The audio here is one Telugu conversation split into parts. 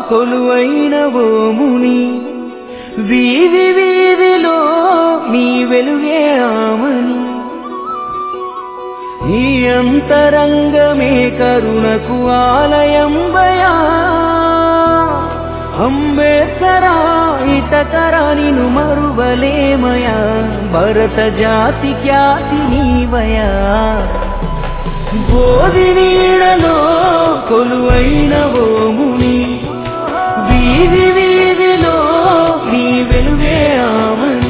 కొలువైన ఓముని వీధి వీధిలో నీ వెలుగే ఆమని ఈ అంతరంగమే కరుణకు ఆలయంబయా అంబేద్కరా ఇతకరా నిను మరువలేమయా భరత జాతి ఖ్యాతి నీవయా బోధి నీడలో కొలువైన ఓముని వీధి వీధిలో నీ వెలుగే ఆమని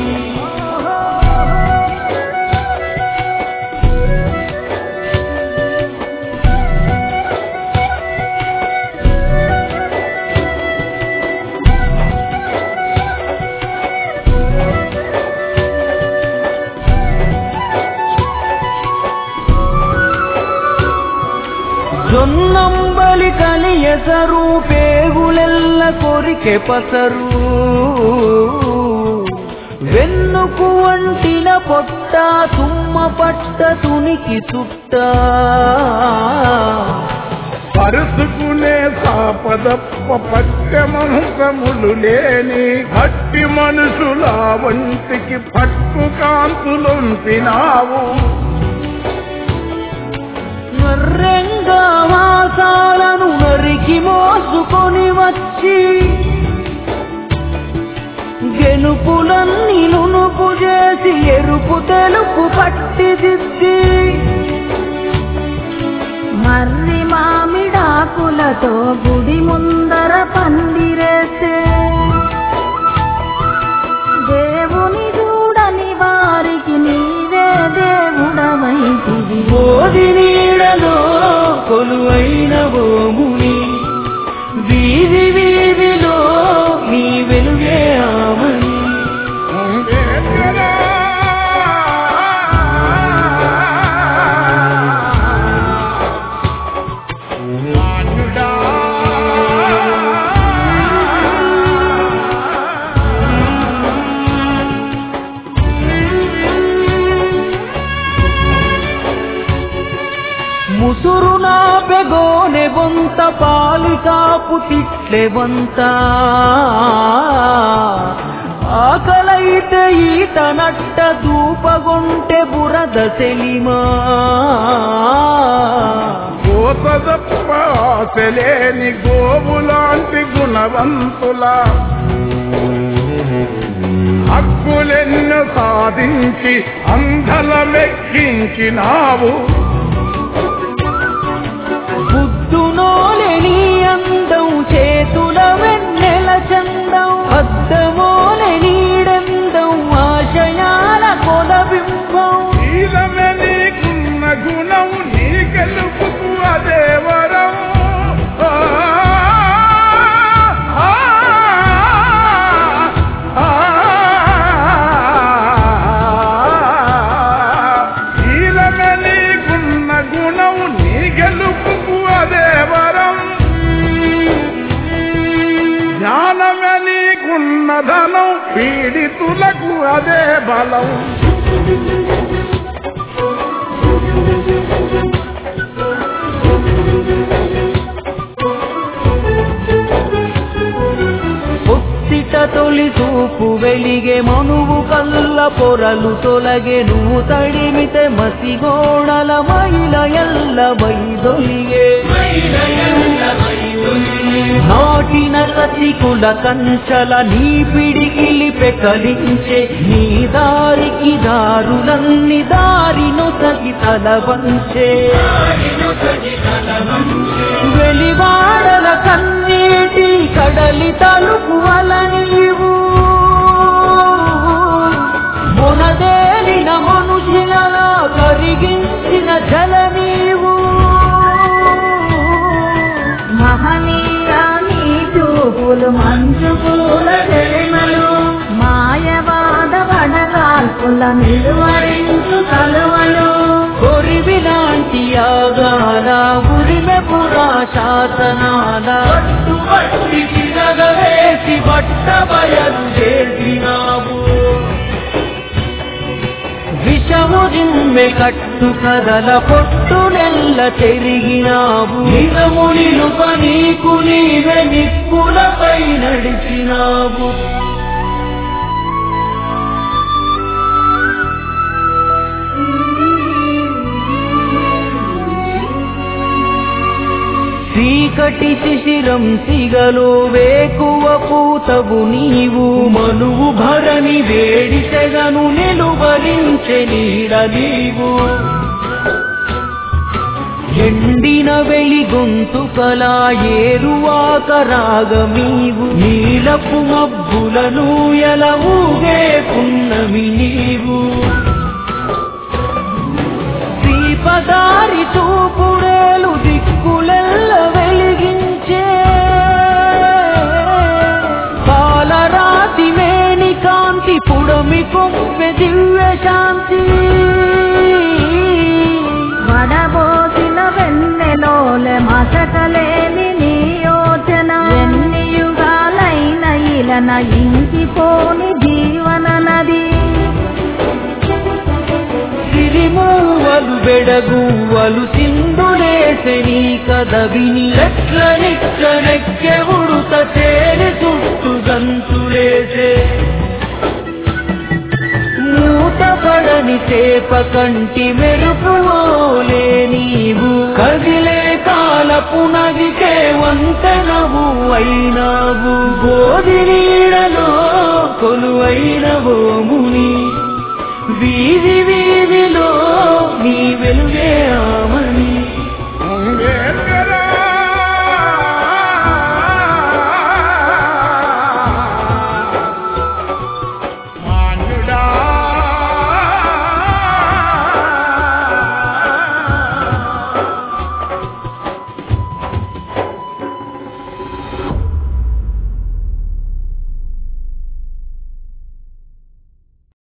జొన్నంబలి కలియసరు పేగులెల్ల కొరికె పసరు వెన్నుకు వంటిన పొట్ట తుమ్మ పట్ట తునికి చుట్ట పరుసుకునే సాపదప్ప పట్టమంసములు లేని భక్తి మనుషుల వంటికి పట్టు కాంతులొంపినావు నర్రెంగా వాసాలను నరికి మోసుకొని వచ్చి గెలుపులన్నీ నునుపు చేసి ఎరుపు తెలుపు పట్టి దిద్ది మర్రి మామిడాకులతో గుడి ముందర పందిరేస్తే దేవుని చూడని వారికి నీవే దేవుడవైతివి బోధి నీడలో కొలువైన ఓముని వీధి వీధిలో నీ వెలుగే ఆమని అంబేద్కరా. నాన్యుడా. ముసురు నాపెగోనె బొంత పాలికాపు తిట్లె బొంత ఆకలైతే ఈత నట్ట దూపగొంటె బురద సెలిమా కోసదప్ప ఆశలేని గోవులాంటి గుణవంతుల హక్కులెన్ను సాధించి అంధల మెక్కించినావు బుద్ధునోలెని అందం చేతుల వెన్నెల చందం అద్దమోలె నీడందం ఆశయాల కొలబింబం శీలమే నీకున్న గుణం నీ గెలుపుకు అదే వరం ఆ, ఆ, ఆ, శీలమే నీకున్న గుణం నీ గెలుపుకు అదే వరం జ్ఞానమే నీకున్న ధనం పీడితులకు అదే బలం పొత్తిట తొలి చూపు వెలిగే మనువు కల్ల పొరలు తొలగే నువ్వు తడిమితే మసిగోణల మైల ఎల్ల వైదొలిగే నాటిన రసికుల కంచల నీ పిడికిలి పెకలించే నీ దారికి దారులన్ని దారిను తగి తల వంచే వెలివాడల కన్నీటి కడలి తలుపు అల నీవు మొనదేలిన మనుషులలా కరిగించిన జల నీవు మహనీయ నీ చూపులు మంచు పూల చెలిమలు మాయవాద వడగాల్పుల నిలువరించు కలువలు కొరివి లాంటి యాగాల ఉరిమె పురా శాసనాల పట్టుబట్టి తిరగవేసి బట్ట బయలు చేసినావు విషము జిమ్మె కట్టు కదల పొట్టు నెల్ల చెరిగినావు నిజము నిలుపని నీకు నీవే నిప్పులపై నడిచినావు చీకటి శిశిరం సిగలో వేకువ పూతవు నీవు మనువు భరణి వేడి తెగను నిలువరించె నీడ నీవు ఎండిన వెలి గొంతుకలా ఏరువాక రాగమీవు నీలపు మబ్బులను ఎలా ఊగే పున్నమి నీవు దీపదారి చూపుడేలు దిక్కులెల్ల వెలిగించే పాలరాతి మేని కాంతి పుడమి కొంపె దివ్య శాంతి వడబోసిన వెన్నెలోలె మసకలేని నీ యోచన ఎన్ని యుగాలైన ఇలన ఇంకిపోని జీవన నది సిరిమూవలు బెడగువ్వలు సింధులేసె నీ కదవిని ఎట్ల నిట్ల నెక్కె ఉడుత చేరి చుట్టు గంతులేసే మూతపడని చేప కంటి మెరుపులోలే నీవు కదిలే కాలపు నదికే వంతనవు అయినావు బోధి నీడలో కొలువైనవో ముని వీధి వీధిలో నీ వెలుగే ఆమని